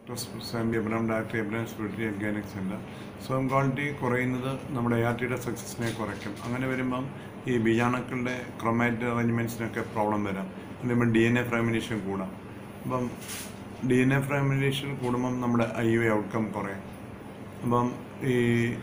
സാമ്പി എബ്രാം ഡയറക്ടർ എബ്രാം സ്പിരിറ്റി ഓർഗാനിക് സെൻ്റർ സ്വയം ക്വാളിറ്റി കുറയുന്നത് നമ്മുടെ എ ആർ ടിയുടെ സക്സസിനെ കുറയ്ക്കും അങ്ങനെ വരുമ്പം ഈ ബീജാണുക്കളുടെ ക്രൊമാറ്റ് അറേഞ്ച്മെൻറ്റ്സിനൊക്കെ പ്രോബ്ലം വരാം അതുമ്പോൾ ഡി എൻ എ ഫ്രാമിനേഷൻ കൂടാം അപ്പം ഡി എൻ എ ഫ്രാമിനേഷൻ കൂടുമ്പം നമ്മുടെ ഐ യു ഔട്ട്കം കുറയും അപ്പം ഈ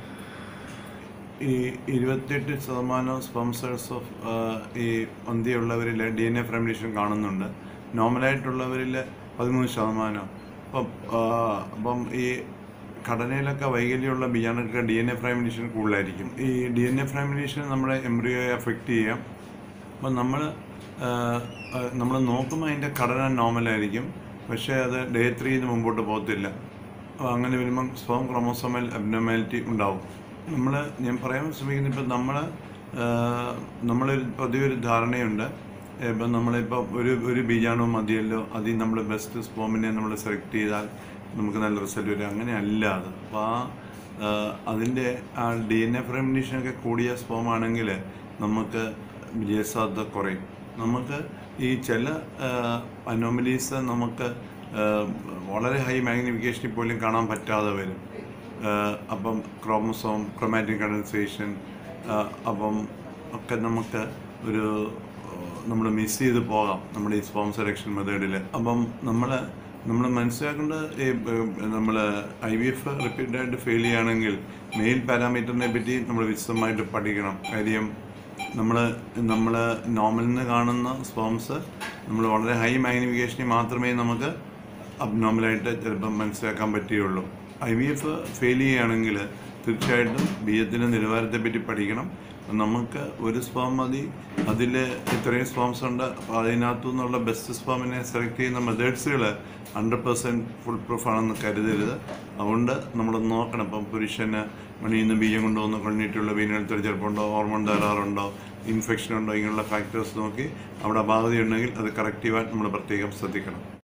ഈ ഇരുപത്തെട്ട് ശതമാനം സ്പോൺസേഴ്സ് ഓഫ് ഈ അന്ത്യമുള്ളവരിൽ ഡി എൻ എ ഫ്രാമിനേഷൻ കാണുന്നുണ്ട് നോർമലായിട്ടുള്ളവരിൽ പതിമൂന്ന് ശതമാനം അപ്പം ആ, അപ്പം ഈ ഘടനയിലൊക്കെ വൈകല്യമുള്ള ബിജാണുക്കൾ ഡി എൻ എ ഫ്രാമിനേഷൻ കൂടുതലായിരിക്കും ഈ ഡി എൻ എ ഫ്രാമിനേഷൻ നമ്മുടെ എംബ്രിയോയെ അഫക്റ്റ് ചെയ്യാം അപ്പം നമ്മൾ നമ്മൾ നോക്കുമ്പോൾ അതിൻ്റെ ഘടന നോർമലായിരിക്കും പക്ഷേ അത് ഡേ ത്രീന്ന് മുമ്പോട്ട് പോകത്തില്ല അപ്പോൾ അങ്ങനെ വരുമ്പം സ്പോം ക്രോമോസോമൽ അബ്നോമാലിറ്റി ഉണ്ടാവും നമ്മൾ ഞാൻ പറയാൻ ശ്രമിക്കുന്നത് ഇപ്പം നമ്മൾ നമ്മളൊരു പതിവൊരു ധാരണയുണ്ട് ഇപ്പം നമ്മളിപ്പോൾ ഒരു ഒരു ബീജാണു മതിയല്ലോ അതിൽ നമ്മൾ ബെസ്റ്റ് സ്പോമിനെ നമ്മൾ സെലക്ട് ചെയ്താൽ നമുക്ക് നല്ല റിസൾട്ട് വരും അങ്ങനെ അല്ല അത് അപ്പോൾ ആ ആഹ് അതിൻ്റെ ആ ഡി എൻ എ ഫ്രമിനേഷനൊക്കെ കൂടിയ സ്പോം ആണെങ്കിൽ നമുക്ക് വിജയസാധ്യത കുറയും നമുക്ക് ഈ ചില അനോമലീസ് നമുക്ക് ആഹ് വളരെ ഹൈ മാഗ്നിഫിക്കേഷനിൽ പോലും കാണാൻ പറ്റാതെ വരും ആഹ് അപ്പം ക്രോമസോം ക്രൊമാറ്റിക് കണ്ടൻസേഷൻ അപ്പം ഒക്കെ നമുക്ക് ഒരു നമ്മൾ മിസ് ചെയ്ത് പോകാം നമ്മുടെ ഈ സ്പോം സെലക്ഷൻ മെത്തേഡിൽ അപ്പം നമ്മൾ നമ്മൾ മനസ്സിലാക്കേണ്ടത് ഈ നമ്മൾ ഐ വി എഫ് റിപ്പീറ്റഡായിട്ട് ഫെയിൽ ചെയ്യുകയാണെങ്കിൽ മെയിൽ പാരാമീറ്ററിനെ പറ്റി നമ്മൾ വിശദമായിട്ട് പഠിക്കണം കാര്യം നമ്മൾ നമ്മൾ നോർമലിന് കാണുന്ന സ്പോംസ് നമ്മൾ വളരെ ഹൈ മാഗ്നിഫിക്കേഷനിൽ മാത്രമേ നമുക്ക് അബ്നോർമലായിട്ട് ചിലപ്പം മനസ്സിലാക്കാൻ പറ്റുകയുള്ളൂ ഐ വി എഫ് ഫെയിൽ ചെയ്യുകയാണെങ്കിൽ തീർച്ചയായിട്ടും ബിയത്തിൻ്റെ നിലവാരത്തെ പറ്റി പഠിക്കണം നമുക്ക് ഒരു സ്പോം മതി അതിൽ ഇത്രയും സ്പോംസ് ഉണ്ട് അപ്പോൾ അതിനകത്തു നിന്നുള്ള ബെസ്റ്റ് സ്പോമിനെ സെലക്ട് ചെയ്യുന്ന മെത്തേഡ്സുകൾ ഹൺഡ്രഡ് പെർസെൻറ്റ് ഫുൾ പ്രൂഫ് ആണെന്ന് കരുതരുത് അതുകൊണ്ട് നമ്മൾ നോക്കണം ഇപ്പം പുരുഷന് മണിയിൽ നിന്ന് ബീജം കൊണ്ടുവന്ന് കൊണ്ടിട്ടുള്ള വീനെടുത്തൊരു ചിലപ്പുണ്ടോ ഹോർമോൺ തകരാറുണ്ടോ ഇൻഫെക്ഷൻ ഉണ്ടോ ഇങ്ങനെയുള്ള ഫാക്ടേഴ്സ് നോക്കി അവിടെ അപാകതയുണ്ടെങ്കിൽ അത് കറക്റ്റ് ചെയ്യാൻ നമ്മൾ പ്രത്യേകം ശ്രദ്ധിക്കണം